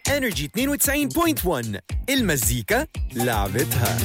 انرجي 92.1 المزيكا لعبتها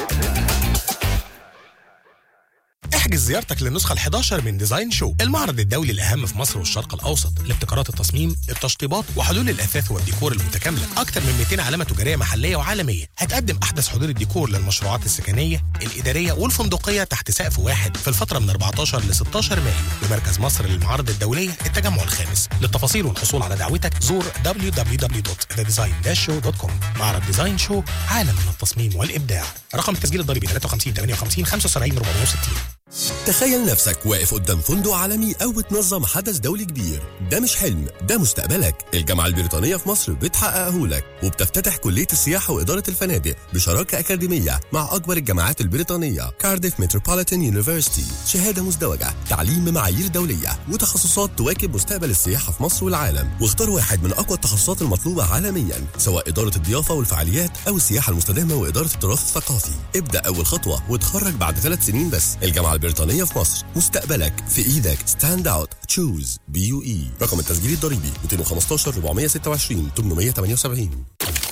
احجز زيارتك للنسخة ال11 من ديزاين شو المعرض الدولي الأهم في مصر والشرق الأوسط لابتكارات التصميم التشطيبات وحلول الأثاث والديكور المتكاملة أكثر من 200 علامة تجارية محلية وعالمية هتقدم أحدث حلول الديكور للمشروعات السكنية الإدارية والفندقية تحت سقف واحد في الفترة من 14 ل 16 مايو بمركز مصر للمعارض الدولية التجمع الخامس للتفاصيل والحصول على دعوتك زور www.thedesign-show.com معرض ديزاين شو عالم من التصميم والإبداع رقم التسجيل الضريبي 53 58 75 460 تخيل نفسك واقف قدام فندق عالمي أو بتنظم حدث دولي كبير ده مش حلم ده مستقبلك الجامعة البريطانية في مصر بتحققه لك وبتفتتح كلية السياحة وإدارة الفنادق بشراكة أكاديمية مع أكبر الجامعات البريطانية كارديف متروبوليتان يونيفرسيتي شهادة مزدوجة تعليم بمعايير دولية وتخصصات تواكب مستقبل السياحة في مصر والعالم واختار واحد من أقوى التخصصات المطلوبة عالميا سواء إدارة الضيافة والفعاليات أو السياحة المستدامة وإدارة التراث الثقافي ابدأ أول خطوة وتخرج بعد ثلاث سنين بس الجامعة البريطانية في مصر مستقبلك في إيدك ستاند أوت تشوز بي يو إي رقم التسجيل الضريبي 215 426 878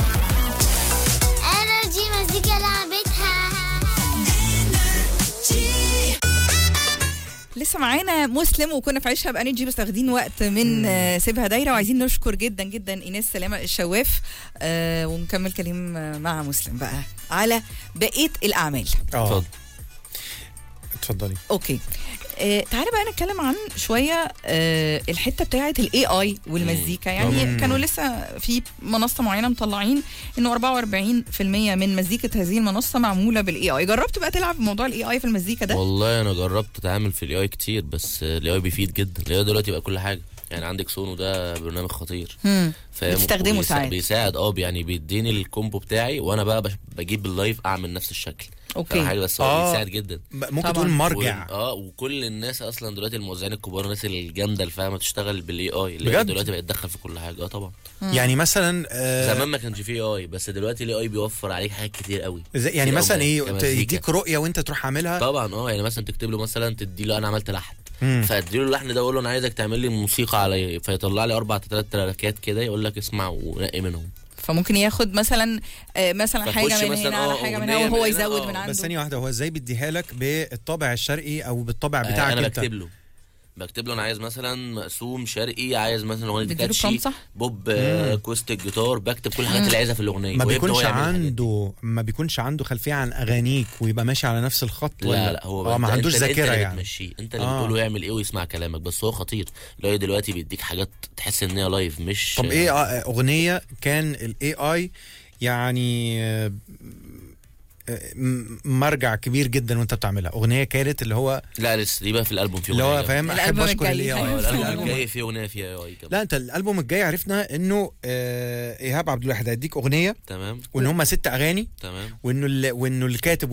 انرجي مزيكا لعبتها لسه معانا مسلم وكنا في عيشها بانرجي بس واخدين وقت من آه، سيبها دايره وعايزين نشكر جدا جدا ايناس سلامه الشواف آه ونكمل كلام آه، مع مسلم بقى على بقيه الاعمال اه اتفضلي اوكي آه تعالى بقى نتكلم عن شويه آه الحته بتاعه الاي اي والمزيكا يعني مم. كانوا لسه في منصه معينه مطلعين انه 44% من مزيكه هذه المنصه معموله بالاي اي جربت بقى تلعب بموضوع الاي اي في المزيكا ده والله انا جربت اتعامل في الاي اي كتير بس الاي اي بيفيد جدا الاي اي دلوقتي بقى كل حاجه يعني عندك سونو ده برنامج خطير مم. فاهم بتستخدمه وبيسا- ساعات. بيساعد اه يعني بيديني الكومبو بتاعي وانا بقى بش- بجيب باللايف اعمل نفس الشكل اوكي فاهم حاجه بس هو آه. بيساعد جدا ممكن طبعاً. تقول مرجع و- اه وكل الناس اصلا دلوقتي الموزعين الكبار الناس الجامده اللي فاهمه تشتغل بالاي اي اللي بجد؟ دلوقتي بقت تدخل في كل حاجه اه طبعا يعني مثلا آه زمان ما كانش فيه اي بس دلوقتي الاي اي بيوفر عليك حاجات كتير قوي زي- يعني كتير مثلا أوي ايه كمزيكا. يديك رؤيه وانت تروح عاملها طبعا اه يعني مثلا تكتب له مثلا تدي له انا عملت لحن مم. فاديله اللحن ده اقول له انا عايزك تعمل لي موسيقى على فيطلع لي اربع ثلاث تراكات كده يقول لك اسمع ونقي منهم فممكن ياخد مثلا آه مثلا فخش حاجه من مثلا هنا على اه حاجه من هنا أغنية وهو من هنا، يزود اه. من عنده بس ثانيه واحده هو ازاي بيديها لك بالطابع الشرقي او بالطابع آه، بتاعك انا انت بكتب له بكتب له انا عايز مثلا مقسوم شرقي عايز مثلا اغنيه بتديله كاتشي prompt صح؟ بوب آه، كوستيك جيتار بكتب كل الحاجات اللي عايزها في الاغنيه ما ويبدأ هو بيكونش يعمل الحاجات دي. عنده ما بيكونش عنده خلفيه عن اغانيك ويبقى ماشي على نفس الخط ولا لا لا هو اه ما أنت- عندوش أنت- ذاكره انت اللي يعني بتمشيه انت اللي آه. بتقول له يعمل ايه ويسمع كلامك بس هو خطير لا دلوقتي بيديك حاجات تحس ان هي لايف مش طب ايه آه، اغنيه كان الاي اي يعني آه، آه، م- مرجع كبير جدا وانت بتعملها اغنيه كانت اللي هو لا لسه دي بقى في الالبوم في اللي اغنيه هو جامدة. فاهم احب الألبوم اشكر الجاي. الاي اه في الالبوم الألبوم. الجاي في اغنيه فيها اي كمان لا انت الالبوم الجاي عرفنا انه آه، ايهاب عبد الواحد هيديك اغنيه تمام وان هم ست اغاني تمام وانه ال- وانه الكاتب